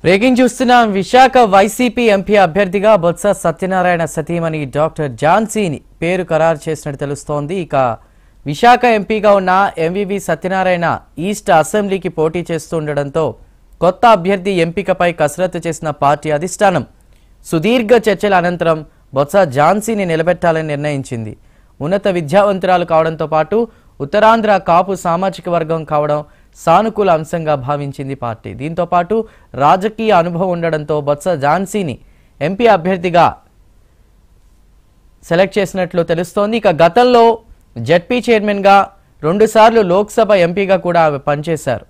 Breaking చూస్తున్నాం Visakha YCP MP అభ్యర్థిగా బొత్స సత్యనారాయణ సతీమణి డాక్టర్ ఝాన్సీని పేరు ఖరారు చేసినట్టు తెలుస్తోంది ఇక విశాఖ ఎంపీగా ఉన్న ఎంవివి సత్యనారాయణ ఈస్ట్ అసెంబ్లీకి పోటీ చేస్తూ ఉండడంతో కొత్త అభ్యర్థి ఎంపికపై కసరత్తు చేసిన పార్టీ అధిష్టానం సుదీర్ఘ చర్చల అనంతరం బొత్స ఝాన్సీని నిలబెట్టాలని నిర్ణయించింది ఉన్నత విద్యావంతురాలు కావడంతో పాటు ఉత్తరాంధ్ర కాపు సామాజిక వర్గం కావడం సానుకూల అంశంగా భావించింది పార్టీ దీంతో పాటు రాజకీయ అనుభవం ఉండడంతో బొత్స ఝాన్సీని ఎంపీ అభ్యర్థిగా సెలెక్ట్ చేసినట్లు తెలుస్తోంది ఇక గతంలో జడ్పీ చైర్మన్గా రెండుసార్లు లోక్సభ ఎంపీగా కూడా ఆమె పనిచేశారు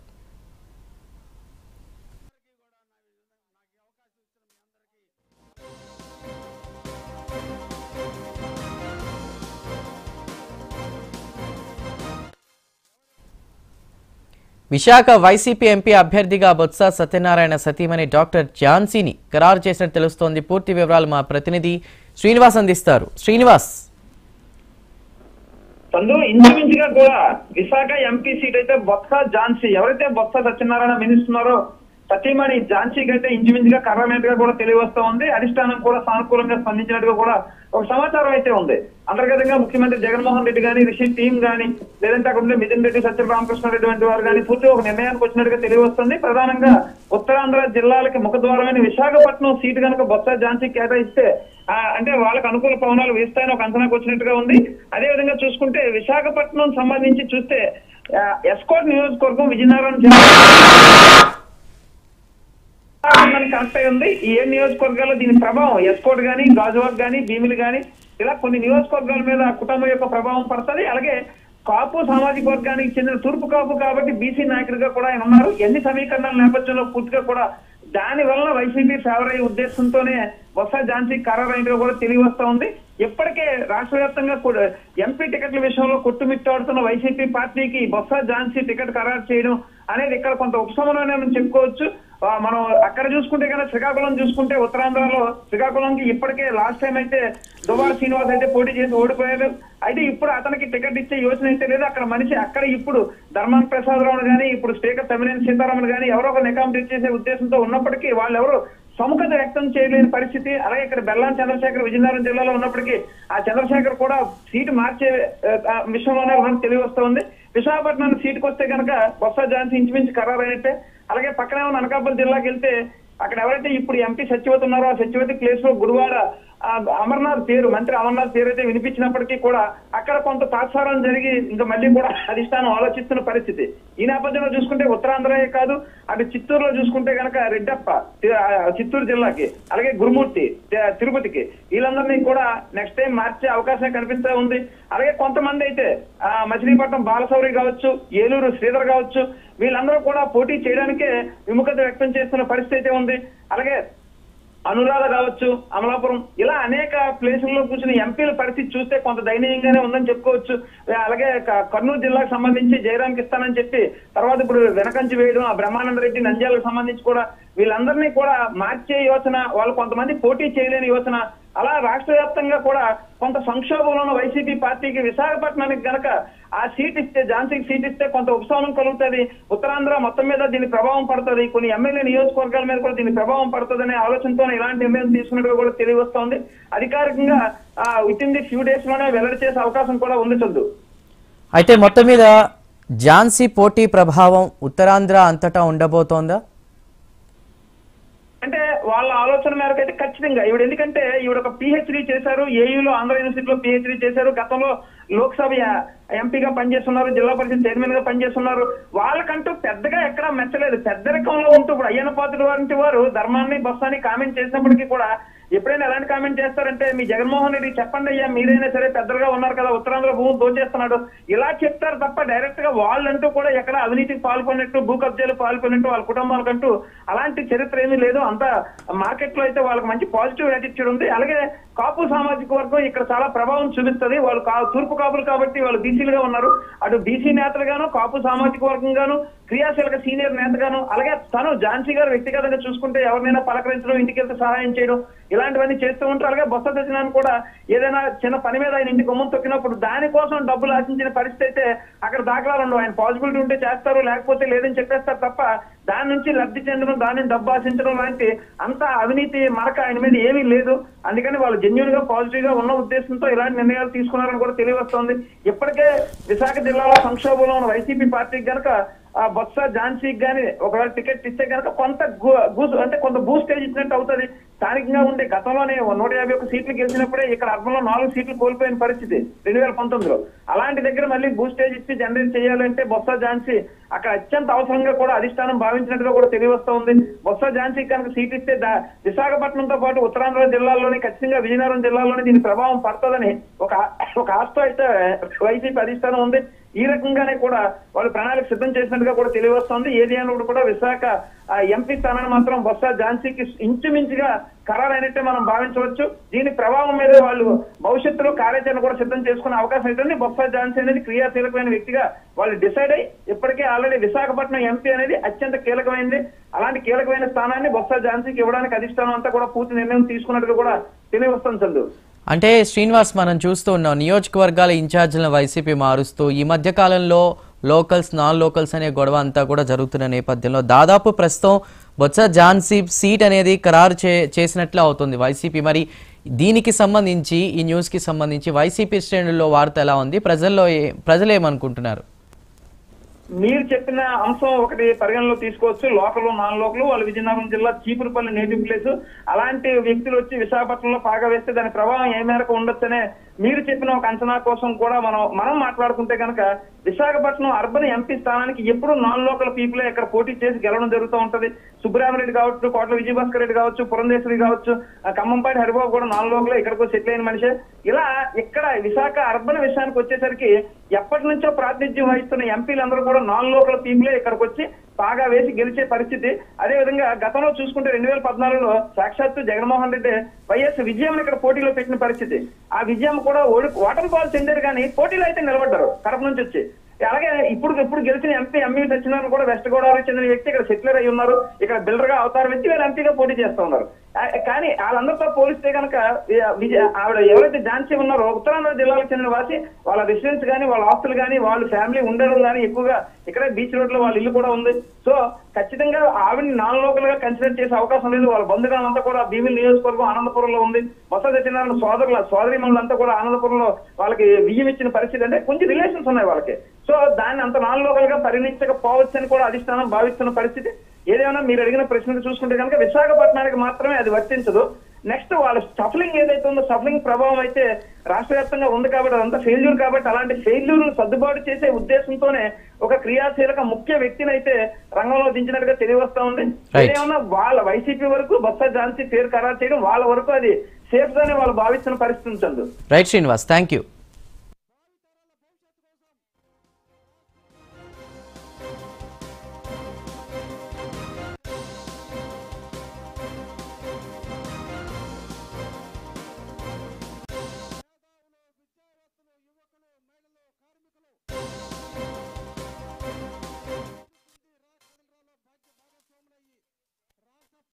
విశాఖ వైసీపీ ఎంపీ అభ్యర్థిగా బొత్స సత్యనారాయణ సతీమణి డాక్టర్ ఝాన్సీని ఖరారు చేసినట్టు తెలుస్తోంది పూర్తి వివరాలు మా ప్రతినిధి శ్రీనివాస్ అందిస్తారు శ్రీనివాస్ సందు ఇంచుమించుగా కూడా విశాఖ ఎంపీ సీట్ అయితే బొత్స ఝాన్సీ ఎవరైతే బొత్స సత్యనారాయణ మినిస్తున్నారో సత్యమణి ఝాన్సీకి అయితే ఇంచుమించుగా కర్రమైనట్టుగా కూడా తెలియవస్తా ఉంది అధిష్టానం కూడా సానుకూలంగా స్పందించినట్టుగా కూడా ఒక సమాచారం అయితే ఉంది అంతర్గతంగా ముఖ్యమంత్రి జగన్మోహన్ రెడ్డి గాని రిషి టీం గాని లేదంటే అక్కడ ఉండే మిథున్ రెడ్డి సత్య రామకృష్ణారెడ్డి వంటి వారు కానీ పూర్తిగా ఒక నిర్ణయానికి వచ్చినట్టుగా తెలియవస్తుంది ప్రధానంగా ఉత్తరాంధ్ర జిల్లాలకి ముఖద్వారమైన విశాఖపట్నం సీటు కనుక బొత్స ఝాన్సీ కేటాయిస్తే ఆ, అంటే వాళ్ళకి అనుకూల పవనాలు వేస్తాయని ఒక అంచనాకు వచ్చినట్టుగా ఉంది అదే విధంగా చూసుకుంటే విశాఖపట్నం సంబంధించి చూస్తే ఆ, ఎస్కోట్ నియోజకవర్గం విజయనగరం జిల్లా కనెక్ట్ అయి ఉంది ఈ ఏ నియోజకవర్గాల్లో దీని ప్రభావం ఎస్కోట్ గానీ గాజువాక్ గానీ భీమిలి గానీ ఇలా కొన్ని నియోజకవర్గాల మీద ఆ కుటుంబం యొక్క ప్రభావం పడుతుంది అలాగే కాపు సామాజిక వర్గానికి చెందిన తూర్పు కాపు కాబట్టి బీసీ నాయకుడిగా కూడా ఆయన ఉన్నారు ఎన్ని సమీకరణాల నేపథ్యంలో పూర్తిగా కూడా దాని వలన వైసీపీ ఫేవర్ అయ్యే ఉద్దేశంతోనే బొత్స ఝాన్సీ ఖరారైనట్టుగా కూడా తెలియవస్తా ఉంది ఇప్పటికే రాష్ట్ర వ్యాప్తంగా కూడా ఎంపీ టికెట్ల విషయంలో కొట్టుమిట్టాడుతున్న వైసీపీ పార్టీకి బొత్స ఝాన్సీ టికెట్ ఖరారు చేయడం అనేది ఇక్కడ కొంత ఉపశమనం చెప్పుకోవచ్చు ఆ, మనం అక్కడ చూసుకుంటే కనుక శ్రీకాకుళం చూసుకుంటే ఉత్తరాంధ్రలో శ్రీకాకుళంకి ఇప్పటికే లాస్ట్ టైం అయితే దుబార్ శ్రీనివాస్ అయితే పోటీ చేసి ఓడిపోయారు అయితే ఇప్పుడు అతనికి టికెట్ ఇచ్చే యోచన అయితే లేదు అక్కడ మనిషి అక్కడ ఇప్పుడు ధర్మాన్ ప్రసాద్ రావు కానీ ఇప్పుడు స్పీకర్ తమ్మినేని సీతారామన్ కానీ ఎవరో ఒక అకామిడేట్ చేసే ఉద్దేశంతో ఉన్నప్పటికీ వాళ్ళు ఎవరు సముఖత వ్యక్తం చేయలేని పరిస్థితి అలాగే ఇక్కడ బెల్లాం చంద్రశేఖర్ విజయనగరం జిల్లాలో ఉన్నప్పటికీ ఆ చంద్రశేఖర్ కూడా సీటు మార్చే ఆ, ఆ, విషయంలోనే మనకు తెలియవస్తుంది విశాఖపట్నం సీటుకు వస్తే కనుక బొత్స ఝాన్సీ ఇంచుమించు ఖరారు అయినట్టే అలాగే పక్కనే ఉన్న అనకాపల్లి జిల్లాకి వెళ్తే అక్కడ ఎవరైతే ఇప్పుడు ఎంపీ సత్యవతి ఉన్నారో ఆ సత్యవతి ప్లేస్ లో గుడివాడ ఆ అమర్నాథ్ పేరు మంత్రి అమర్నాథ్ పేరు అయితే వినిపించినప్పటికీ కూడా అక్కడ కొంత తాత్సారం జరిగి ఇంకా మళ్ళీ కూడా అధిష్టానం ఆలోచిస్తున్న పరిస్థితి ఈ నేపథ్యంలో చూసుకుంటే ఉత్తరాంధ్రయే కాదు అటు చిత్తూరులో చూసుకుంటే కనుక రెడ్డప్ప తి- ఆ, చిత్తూరు జిల్లాకి అలాగే గురుమూర్తి తి- తిరుపతికి వీళ్ళందరినీ కూడా నెక్స్ట్ టైం మార్చే అవకాశం కనిపిస్తా ఉంది అలాగే కొంతమంది అయితే ఆ, మచిలీపట్నం బాలసౌరి కావచ్చు ఏలూరు శ్రీధర్ కావచ్చు వీళ్ళందరూ కూడా పోటీ చేయడానికే విముఖత వ్యక్తం చేస్తున్న పరిస్థితి అయితే ఉంది అలాగే అనురాధ కావచ్చు అమలాపురం ఇలా అనేక ప్లేసుల్లో కూర్చుని ఎంపీల పరిస్థితి చూస్తే కొంత దయనీయంగానే ఉందని చెప్పుకోవచ్చు అలాగే క- కర్నూలు జిల్లాకు సంబంధించి జయరాంకి ఇస్తానని చెప్పి తర్వాత ఇప్పుడు వెనకంచి వేయడం ఆ బ్రహ్మానంద రెడ్డి నంద్యాలకు సంబంధించి కూడా వీళ్ళందరినీ కూడా మార్చే యోచన వాళ్ళు కొంతమంది పోటీ చేయలేని యోచన అలా రాష్ట్ర వ్యాప్తంగా కూడా కొంత సంక్షోభంలో ఉన్న వైసీపీ పార్టీకి విశాఖపట్నానికి గనక ఆ సీట్ ఇస్తే ఝాన్సీకి సీట్ ఇస్తే కొంత ఉపశమనం కలుగుతుంది ఉత్తరాంధ్ర మొత్తం మీద దీని ప్రభావం పడుతుంది కొన్ని ఎమ్మెల్యే నియోజకవర్గాల మీద కూడా దీని ప్రభావం పడుతుంది అనే ఆలోచనతో ఇలాంటి నిర్ణయం తీసుకున్నట్టుగా కూడా తెలియవస్తోంది అధికారికంగా with in the few days లోనే వెల్లడి చేసే అవకాశం కూడా ఉంది చందు అయితే మొత్తం మీద ఝాన్సీ పోటీ ప్రభావం ఉత్తరాంధ్ర అంతటా ఉండబోతోందా అంటే వాళ్ళ ఆలోచన మేరకు అయితే ఖచ్చితంగా ఈవిడ ఎందుకంటే ఈవిడ ఒక పిహెచ్డి చేశారు ఏయూలో ఆంధ్ర యూనివర్సిటీలో పిహెచ్డి చేశారు గతంలో లోక్సభ ఎ- ఎంపీగా పనిచేస్తున్నారు జిల్లా పరిషత్ చైర్మన్ గా పనిచేస్తున్నారు వాళ్ళకంటూ పెద్దగా ఎక్కడా మెచ్చలేదు పెద్దరికంలో ఉంటూ ఇప్పుడు అయ్యన్న పాత్రుడు వంటి వారు ధర్మాన్ని బస్సాన్ని కామెంట్ చేసినప్పటికీ కూడా ఎప్పుడైనా ఎలాంటి కామెంట్ చేస్తారంటే మీ జగన్మోహన్ రెడ్డి చెప్పండి అయ్యా మీరైనా సరే పెద్దలుగా ఉన్నారు కదా ఉత్తరాంధ్ర భూమి దోచేస్తున్నాడు ఇలా చెప్తారు తప్ప డైరెక్ట్ గా వాళ్ళంటూ కూడా ఎక్కడ అవినీతికి పాల్పడినట్టు భూ కబ్జాలు పాల్పడినట్టు వాళ్ళ కుటుంబాలకంటూ అలాంటి చరిత్ర ఏమీ లేదు అంతా మార్కెట్ లో అయితే వాళ్ళకి మంచి పాజిటివ్ యాటిట్యూడ్ ఉంది అలాగే కాపు సామాజిక వర్గం ఇక్కడ చాలా ప్రభావం చూపిస్తుంది వాళ్ళు కా- తూర్పు కాపులు కాబట్టి వాళ్ళు బీసీలుగా ఉన్నారు అటు బీసీ నేతలుగాను కాపు సామాజిక వర్గంగాను క్రియాశీలక సీనియర్ నేతగాను అలాగే తను ఝాన్సీ గారు వ్యక్తిగతంగా చూసుకుంటే ఎవరినైనా పలకరించడం ఇంటికి వెళ్తే సహాయం చేయడం ఇలాంటివన్నీ చేస్తూ ఉంటారు అలాగే బొత్స సత్యనారాయణ కూడా ఏదైనా చిన్న పని మీద ఆయన ఇంటి గుమ్మం తొక్కినప్పుడు దానికోసం డబ్బులు ఆశించిన పరిస్థితి అయితే అక్కడ దాఖలాలు ఉండవు ఆయన పాసిబిలిటీ ఉంటే చేస్తారు లేకపోతే లేదని చెప్పేస్తారు తప్ప దాని నుంచి లబ్ధి చెందడం దానిని డబ్బు ఆశించడం లాంటి అంత అవినీతి మరక ఆయన మీద ఏమీ లేదు అందుకని వాళ్ళు జెన్యున్ గా పాజిటివ్ గా ఉన్న ఉద్దేశంతో ఇలాంటి నిర్ణయాలు తీసుకున్నారని కూడా తెలియవస్తోంది ఇప్పటికే విశాఖ జిల్లాలో సంక్షోభంలో ఉన్న వైసీపీ పార్టీకి గనక ఆ బొత్స ఝాన్సీకి గాని ఒకవేళ టికెట్ ఇస్తే గనక కొంత గు- గూస్ అంటే కొంత బూస్టేజ్ ఇచ్చినట్టు అవుతుంది స్థానికంగా ఉండే గతంలోనే నూట యాభై ఒక్క సీట్లు గెలిచినప్పుడే ఇక్కడ అర్బన్ లో నాలుగు సీట్లు కోల్పోయిన పరిస్థితి రెండు వేల పంతొమ్మిదిలో అలాంటి దగ్గర మళ్ళీ బూస్టేజ్ ఇచ్చి జనరేట్ చేయాలంటే బొత్స ఝాన్సీ అక్కడ అత్యంత అవసరంగా కూడా అధిష్టానం భావించినట్టుగా కూడా తెలియవస్తా ఉంది బొత్స ఝాన్సీ కనుక సీట్ ఇస్తే దా- విశాఖపట్నంతో పాటు ఉత్తరాంధ్ర జిల్లాల్లోని ఖచ్చితంగా విజయనగరం జిల్లాలోని దీని ప్రభావం పడుతుందని ఒక ఒక ఆస్తో అయితే వైసీపీ అధిష్టానం ఉంది ఈ రకంగానే కూడా వాళ్ళు ప్రణాళిక సిద్ధం చేసినట్టుగా కూడా తెలియవస్తోంది ఏది అయినప్పుడు కూడా విశాఖ ఆ ఎంపీ స్థానాన్ని మాత్రం బొత్స ఝాన్సీకి ఇంచుమించుగా ఖరారైనట్టే మనం భావించవచ్చు దీని ప్రభావం మీద వాళ్ళు భవిష్యత్తులో కార్యాచరణ కూడా సిద్ధం చేసుకునే అవకాశం ఉంటుంది బొత్స ఝాన్సీ అనేది క్రియాశీలకమైన వ్యక్తిగా వాళ్ళు డిసైడ్ అయ్యి ఇప్పటికే ఆల్రెడీ విశాఖపట్నం ఎంపీ అనేది అత్యంత కీలకమైంది అలాంటి కీలకమైన స్థానాన్ని బొత్స ఝాన్సీకి ఇవ్వడానికి అధిష్టానం అంతా కూడా పూర్తి నిర్ణయం తీసుకున్నట్టుగా కూడా తెలియవస్తుంది చందు అంటే శ్రీనివాస్ మనం చూస్తూ ఉన్నాం నియోజకవర్గాల ఇన్ఛార్జీలను వైసీపీ మారుస్తూ ఈ మధ్య కాలంలో లోకల్స్ నాన్ లోకల్స్ అనే గొడవ అంతా కూడా జరుగుతున్న నేపథ్యంలో దాదాపు ప్రస్తుతం బొత్స ఝాన్సీ సీట్ అనేది ఖరారు చే చేసినట్లు అవుతుంది వైసీపీ మరి దీనికి సంబంధించి ఈ న్యూస్కి సంబంధించి వైసీపీ శ్రేణుల్లో వార్త ఎలా ఉంది ప్రజల్లో ఏ- ప్రజలు ఏమనుకుంటున్నారు మీరు చెప్పిన అంశం ఒకటి పరిగణలో తీసుకోవచ్చు లోకల్ నాన్ లోకల్ వాళ్ళు విజయనగరం జిల్లా చీపురుపల్లి నేటివ్ ప్లేస్ అలాంటి వ్యక్తులు వచ్చి విశాఖపట్నంలో పాగా వేస్తే దాని ప్రభావం ఏ మేరకు ఉండొచ్చనే మీరు చెప్పిన ఒక అంచనా కోసం కూడా మనం మనం మాట్లాడుకుంటే కనుక విశాఖపట్నం అర్బన్ ఎంపీ స్థానానికి ఎప్పుడు నాన్ లోకల్ పీపుల్ ఇక్కడ పోటీ చేసి గెలవడం జరుగుతూ ఉంటది సుబ్బరామరెడ్డి కావచ్చు కోట్ల విజయభాస్కర్ రెడ్డి కావచ్చు పురంధేశ్వరి కావచ్చు ఆ ఖమ్మంపాటి హరిబాబు కూడా నాన్ లోకల్ ఇక్కడికి సెటిల్ అయిన మనిషి ఇలా ఇక్కడ విశాఖ అర్బన్ విషయానికి వచ్చేసరికి ఎప్పటి నుంచో ప్రాతినిధ్యం వహిస్తున్న ఎంపీలందరూ కూడా నాన్ లోకల్ పీపులే ఇక్కడికి వచ్చి బాగా వేసి గెలిచే పరిస్థితి అదే విధంగా గతంలో చూసుకుంటే రెండు వేల పద్నాలుగులో సాక్షాత్తు జగన్మోహన్ రెడ్డి వైఎస్ విజయం ఇక్కడ పోటీలో పెట్టిన పరిస్థితి ఆ విజయం కూడా ఓడి ఓటమి పాలు చెందారు కానీ పోటీలో అయితే నిలబడ్డారు కడప నుంచి వచ్చి అలాగే ఇప్పుడు ఇప్పుడు గెలిచిన ఎంపీ ఎంఈ సత్యనారాయణ కూడా వెస్ట్ గోదావరికి చెందిన వ్యక్తి ఇక్కడ సెటిలర్ అయి ఉన్నారు ఇక్కడ బిల్డర్ గా అవతారం ఎత్తి వీళ్ళు ఎంపీగా పోటీ చేస్తా ఉన్నారు ఆ, కానీ వాళ్ళందరితో పోలిస్తే కనుక విజయ ఆవిడ ఎవరైతే ఝాన్సీ ఉన్నారో ఉత్తరాంధ్ర జిల్లాలకు చెందిన వాసి వాళ్ళ రెసిడెన్స్ కానీ వాళ్ళ ఆస్తులు కానీ వాళ్ళ ఫ్యామిలీ ఉండడం కానీ ఎక్కువగా ఇక్కడే బీచ్ రోడ్ లో వాళ్ళ ఇల్లు కూడా ఉంది సో ఖచ్చితంగా ఆవిడని నాన్ లోకల్ గా కన్సిడర్ చేసే అవకాశం లేదు వాళ్ళ బంధువులంతా కూడా భీమిలి నియోజకవర్గం ఆనందపురంలో ఉంది బొత్స సత్యనారాయణ సోదరుల సోదరి అంతా కూడా ఆనందపురంలో వాళ్ళకి బియ్యం ఇచ్చిన పరిస్థితి అంటే కొంచెం రిలేషన్స్ ఉన్నాయి వాళ్ళకి సో దాన్ని అంత నాన్ లోకల్ గా పరిగణించకపోవచ్చు అని కూడా అధిష్టానం భావిస్తున్న పరిస్థితి ఏదైనా మీరు అడిగిన ప్రశ్నలు చూసుకుంటే కనుక విశాఖపట్నానికి మాత్రమే అది వర్తించదు నెక్స్ట్ వాళ్ళ సఫలింగ్ ఏదైతే ఉందో సఫలింగ్ ప్రభావం అయితే రాష్ట్ర వ్యాప్తంగా ఉంది కాబట్టి అదంతా ఫెయిల్యూర్ కాబట్టి అలాంటి ఫెయిల్యూర్ సర్దుబాటు చేసే ఉద్దేశంతోనే ఒక క్రియాశీలక ముఖ్య వ్యక్తిని అయితే రంగంలో దించినట్టుగా తెలియవస్తా ఉంది Right. ఏమన్నా వాళ్ళ వైసీపీ వరకు బొత్స ఝాన్సీ పేరు ఖరారు చేయడం వాళ్ళ వరకు అది సేఫ్ గానే వాళ్ళు భావిస్తున్న పరిస్థితి ఉంది Chandu right Srinivas thank you